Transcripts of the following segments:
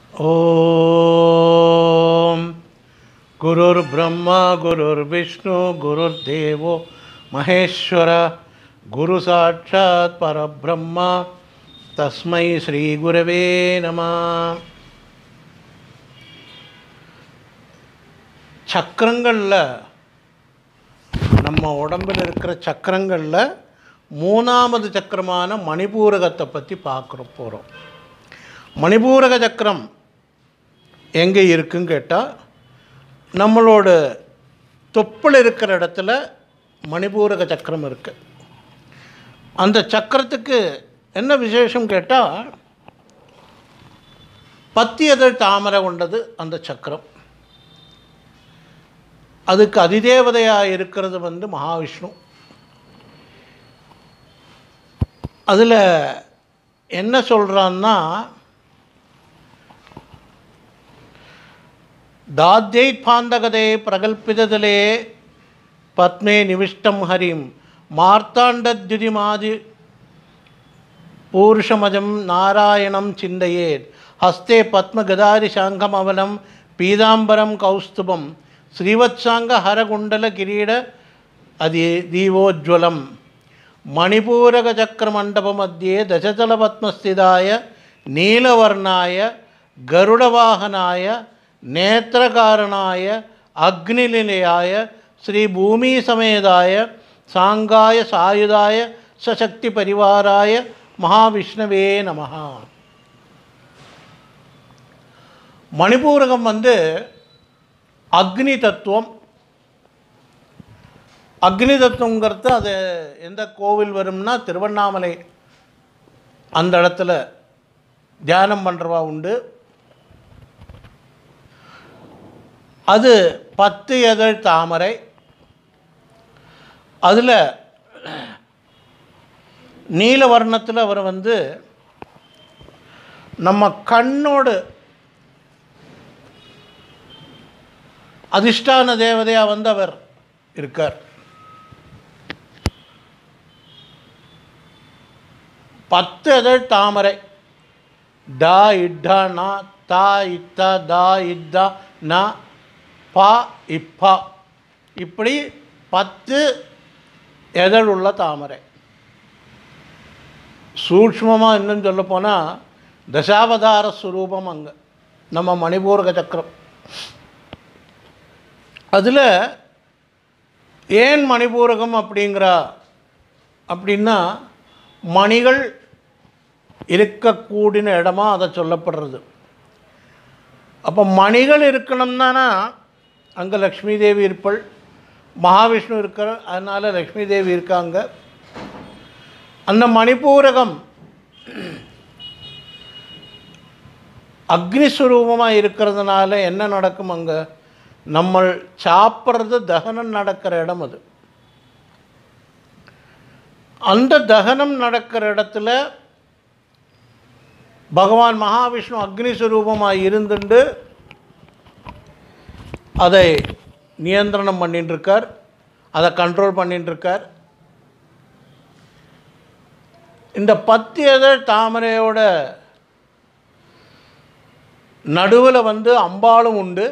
ॐ गुरुर्ब्रह्मा गुरुर्विष्णु गुरुर्देवो महेश्वर गुरुसाक्षात् परब्रह्म तस्मै श्रीगुरवे नमः சக்கரங்களில் நம்ம உடம்பில் இருக்கிற சக்கரங்களில் மூணாவது சக்கரமான மணிபூரகத்தை பற்றி பார்க்குற போகிறோம் மணிபூரக சக்கரம் எங்கே இருக்குன்னு கேட்டால் நம்மளோட தொப்புள் இருக்கிற இடத்துல மணிபூரக சக்கரம் இருக்குது அந்த சக்கரத்துக்கு என்ன விசேஷம் கேட்டால் பத்தி எதிர் தாமரை கொண்டது அந்த சக்கரம் அதுக்கு அதிதேவதையாக இருக்கிறது வந்து மகாவிஷ்ணு அதில் என்ன சொல்கிறான்னா தாத்யைத்பாந்தகதே பிரகல்பிததலே பத்மே நிவிஷ்டம் ஹரிம் மார்த்தாண்டத்யுதிமாதி பூருஷமஜம் நாராயணம் சிந்தையேத் ஹஸ்தே பத்மகதாரி சாங்கமவலம் பீதாம்பரம் கௌஸ்துபம் ஸ்ரீவத்சாங்க ஹரகுண்டல கிரீட அதி தீவோஜ்வலம் மணிபூரகச்சக்கரமண்டபमध्ये दशतलपद्मस्थिताय नीलवर्णाय गरुडवाहनाय नेत्रकारणाय अग्निनिलयाय श्रीभूमिसमेताय साङ्गाय सायुधाय सशक्तिपरिवाराय மகாவிஷ்ணவே நமஹ மணிபூரகம் வந்து அக்னி தத்துவம் அக்னி தத்துவங்கிறது அது எந்த கோவில் வரும்னா திருவண்ணாமலை அந்த இடத்துல தியானம் பண்ணுறவா உண்டு அது பத்து எதழ் தாமரை அதில் நீல வர்ணத்தில் அவர் வந்து நம்ம கண்ணோடு அதிஷ்டான தேவதையாக வந்து அவர் இருக்கார் பத்து எதழ் தாமரை டா இட்டா நா தா இத்தா தா இத்தா ந பா இப்பா இப்படி பத்து எதழ் உள்ள தாமரை சூக்ஷ்மமாக இன்னும் சொல்லப்போனால் தசாவதார ஸ்வரூபம் அங்கே நம்ம மணிபூரக சக்கரம் அதில் ஏன் மணிபூரகம் அப்படிங்கிறா அப்படின்னா மணிகள் இருக்கக்கூடிய இடமா அதை சொல்லப்படுறது அப்போ மணிகள் இருக்கணும்னா அங்கே லக்ஷ்மி தேவி இருப்பள் மகாவிஷ்ணு இருக்கிற அதனால் லக்ஷ்மி தேவி இருக்காங்க அந்த மணிபூரகம் அக்னிஸ்வரூபமாக இருக்கிறதுனால என்ன நடக்கும் அங்கே நம்ம சாப்பிட்றது தகனம் நடக்கிற இடம் அது அந்த தகனம் நடக்கிற இடத்துல பகவான் மகாவிஷ்ணு அக்னி சுரூபமாக இருந்துட்டு அதை நியந்திரணம் பண்ணிட்டு இருக்கார் அதை கண்ட்ரோல் பண்ணிட்டு இருக்கார் இந்த பத்து எதழ் தாமரையோட நடுவில் வந்து அம்பாளும் உண்டு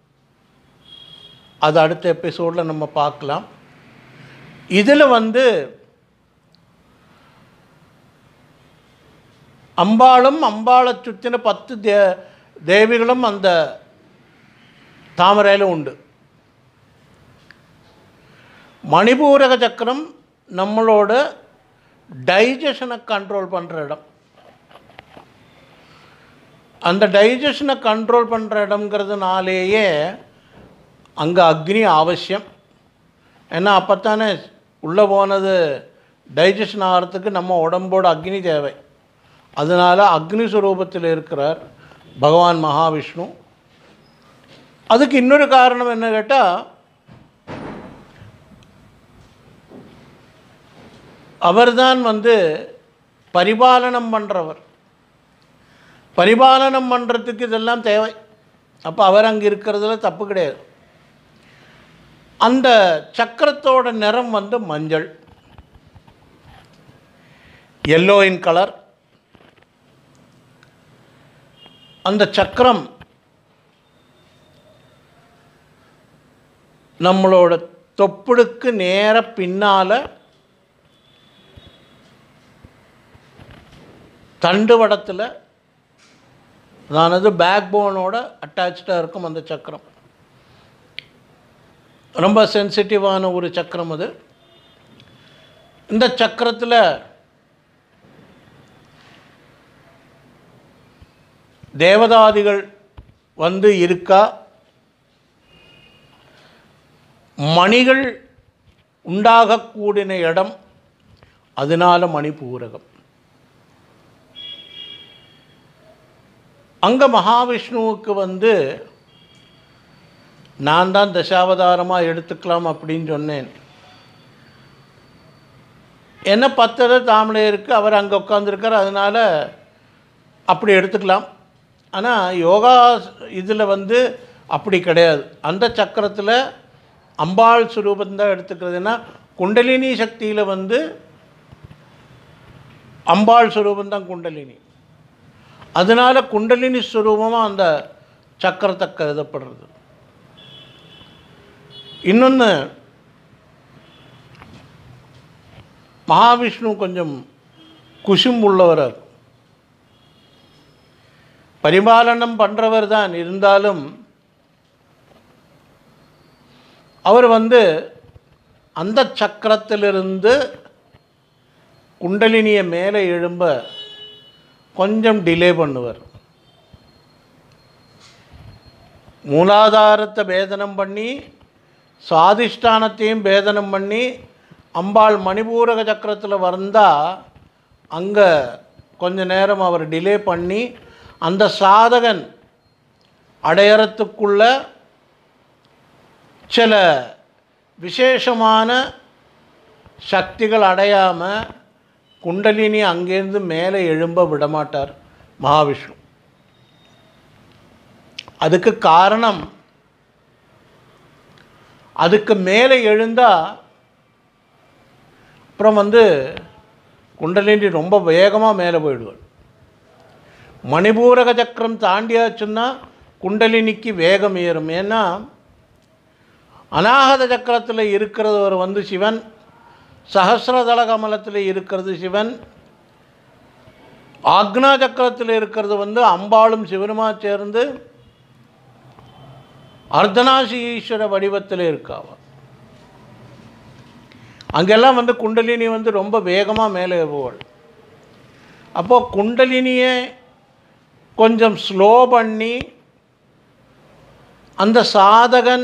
அது அடுத்த எபிசோடில் நம்ம பார்க்கலாம் இதில் வந்து அம்பாளும் அம்பாளை சுற்றின பத்து தே தேவிகளும் அந்த தாமரையில் உண்டு மணிபூரக சக்கரம் நம்மளோட டைஜஷனை கண்ட்ரோல் பண்ணுற இடம் அந்த டைஜஷனை கண்ட்ரோல் பண்ணுற இடம்ங்கிறதுனாலேயே அங்கே அக்னி அவசியம் ஏன்னா அப்போத்தானே உள்ளே போனது டைஜஷன் ஆகிறதுக்கு நம்ம உடம்போட அக்னி தேவை அதனால் அக்னி சுரூபத்தில் இருக்கிறார் பகவான் மகாவிஷ்ணு அதுக்கு இன்னொரு காரணம் என்ன கேட்டால் அவர்தான் வந்து பரிபாலனம் பண்ணுறவர் பரிபாலனம் பண்ணுறதுக்கு இதெல்லாம் தேவை அப்போ அவர் அங்கே இருக்கிறதுல தப்பு கிடையாது அந்த சக்கரத்தோட நிறம் வந்து மஞ்சள் எல்லோ இன் கலர் அந்த சக்கரம் நம்மளோட தொப்புளுக்கு நேர பின்னால் தண்டுவடத்தில் அதானது பேக் போனோட அட்டாச்சாக இருக்கும் அந்த சக்கரம் ரொம்ப சென்சிட்டிவான ஒரு சக்கரம் அது இந்த சக்கரத்தில் தேவதாதிகள் வந்து இருக்கா மணிகள் உண்டாகக்கூடிய இடம் அதனால மணிபூரகம் அங்கே மகாவிஷ்ணுவுக்கு வந்து நான் தான் தசாவதாரமாக எடுத்துக்கலாம் அப்படின்னு சொன்னேன் என்ன பத்தரை தாமலை இருக்குது அவர் அங்கே உட்காந்துருக்கார் அதனால் அப்படி எடுத்துக்கலாம் ஆனால் யோகா இதில் வந்து அப்படி கிடையாது அந்த சக்கரத்தில் அம்பாள் சுரூபந்தான் எடுத்துக்கிறதுனா குண்டலினி சக்தியில் வந்து அம்பாள் சுரூபந்தான் குண்டலினி அதனால் குண்டலினி சுரூபமாக அந்த சக்கரத்தை கருதப்படுறது இன்னொன்று மகாவிஷ்ணு கொஞ்சம் குசும்புள்ளவர் பரிபாலனம் பண்ணுறவர் தான் இருந்தாலும் அவர் வந்து அந்த சக்கரத்திலிருந்து குண்டலினியை மேலே எழும்ப கொஞ்சம் டிலே பண்ணுவார் மூலாதாரத்தை பேதனம் பண்ணி சுவாதிஷ்டானத்தையும் பேதனம் பண்ணி அம்பாள் மணிபூரக சக்கரத்தில் வந்தால் அங்கே கொஞ்ச நேரம் அவர் டிலே பண்ணி அந்த சாதகன் அடையறத்துக்குள்ள சில விசேஷமான சக்திகள் அடையாமல் குண்டலினி அங்கேருந்து மேலே எழும்ப விடமாட்டார் மகாவிஷ்ணு அதுக்கு காரணம் அதுக்கு மேலே எழுந்தால் அப்புறம் வந்து குண்டலினி ரொம்ப வேகமாக மேலே போயிடுவாள் மணிபூரக சக்கரம் தாண்டியாச்சுன்னா குண்டலினிக்கு வேகம் ஏறும் ஏன்னா அநாகத சக்கரத்தில் இருக்கிறவர் வந்து சிவன் சஹசிரதள கமலத்தில் இருக்கிறது சிவன் ஆக்னா சக்கரத்தில் இருக்கிறது வந்து அம்பாளும் சிவனுமா சேர்ந்து அர்த்தநாசி ஈஸ்வர வடிவத்தில் இருக்காவா அங்கெல்லாம் வந்து குண்டலினி வந்து ரொம்ப வேகமாக மேலே போவாள் அப்போது குண்டலினியை கொஞ்சம் ஸ்லோ பண்ணி அந்த சாதகன்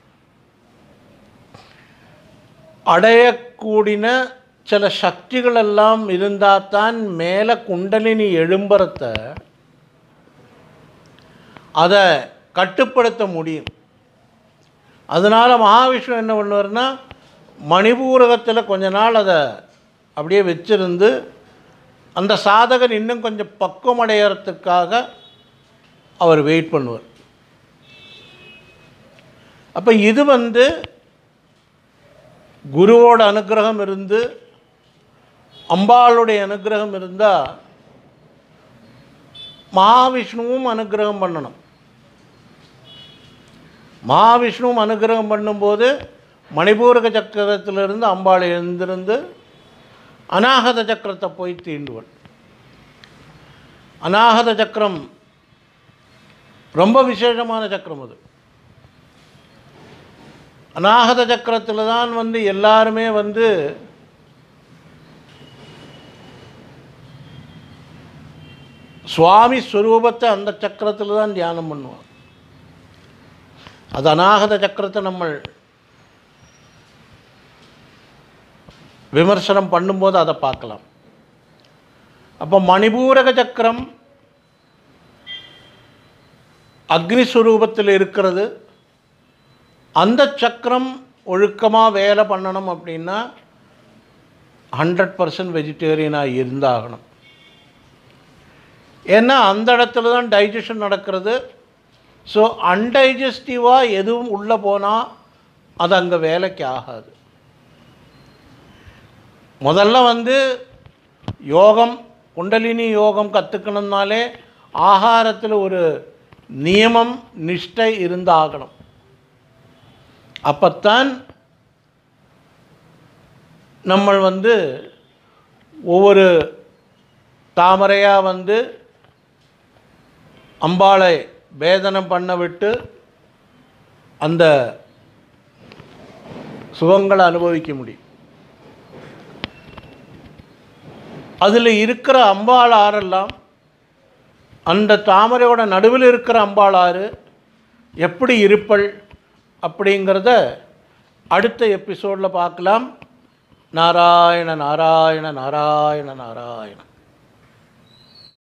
அடையக்கூடின சில சக்திகளெல்லாம் இருந்தால் தான் மேலே குண்டலினி எழும்புறத அதை கட்டுப்படுத்த முடியும் அதனால் மகாவிஷ்ணு என்ன பண்ணுவார்னா மணிபூரகத்தில் கொஞ்ச நாள் அதை அப்படியே வச்சிருந்து அந்த சாதகன் இன்னும் கொஞ்சம் பக்குவம் அடையறதுக்காக அவர் வெயிட் பண்ணுவார் அப்போ இது வந்து குருவோட அனுக்கிரகம் இருந்து அம்பாளுடைய அனுக்கிரகம் இருந்தால் மகாவிஷ்ணுவும் அனுக்கிரகம் பண்ணணும் மகாவிஷ்ணுவும் அனுக்கிரகம் பண்ணும்போது மணிபூரக சக்கரத்திலிருந்து அம்பாள் எழுந்திருந்து அநாகத சக்கரத்தை போய் தீண்டுவள் அநாகத சக்கரம் ரொம்ப விசேஷமான சக்கரம் அது அநாகத சக்கரத்தில் தான் வந்து எல்லாருமே வந்து சுவாமி ஸ்வரூபத்தை அந்த சக்கரத்தில் தான் தியானம் பண்ணுவான் அது அநாகத சக்கரத்தை நம்ம விமர்சனம் பண்ணும்போது அதை பார்க்கலாம் அப்போ மணிபூரக சக்கரம் அக்னி ஸ்வரூபத்தில் இருக்கிறது அந்த சக்கரம் ஒழுக்கமாக வேலை பண்ணணும் அப்படின்னா ஹண்ட்ரட் பர்சன்ட் வெஜிடேரியனாக இருந்தாகணும் ஏன்னா அந்த இடத்துல தான் டைஜஷன் நடக்கிறது ஸோ அன்டைஜஸ்டிவாக எதுவும் உள்ளே போனால் அது அங்கே வேலைக்கு ஆகாது முதல்ல வந்து யோகம் குண்டலினி யோகம் கற்றுக்கணும்னாலே ஆகாரத்தில் ஒரு நியமம் நிஷ்டை இருந்தாகணும் அப்பத்தான் நம்ம வந்து ஒவ்வொரு தாமரையாக வந்து அம்பாளை வேதனம் பண்ண விட்டு அந்த சுகங்களை அனுபவிக்க முடியும் அதில் இருக்கிற அம்பாள் ஆறெல்லாம் அந்த தாமரையோட நடுவில் இருக்கிற அம்பாள் ஆறு எப்படி இருப்பள் அப்படிங்கிறத அடுத்த எபிசோடில் பார்க்கலாம் நாராயண நாராயண நாராயண நாராயண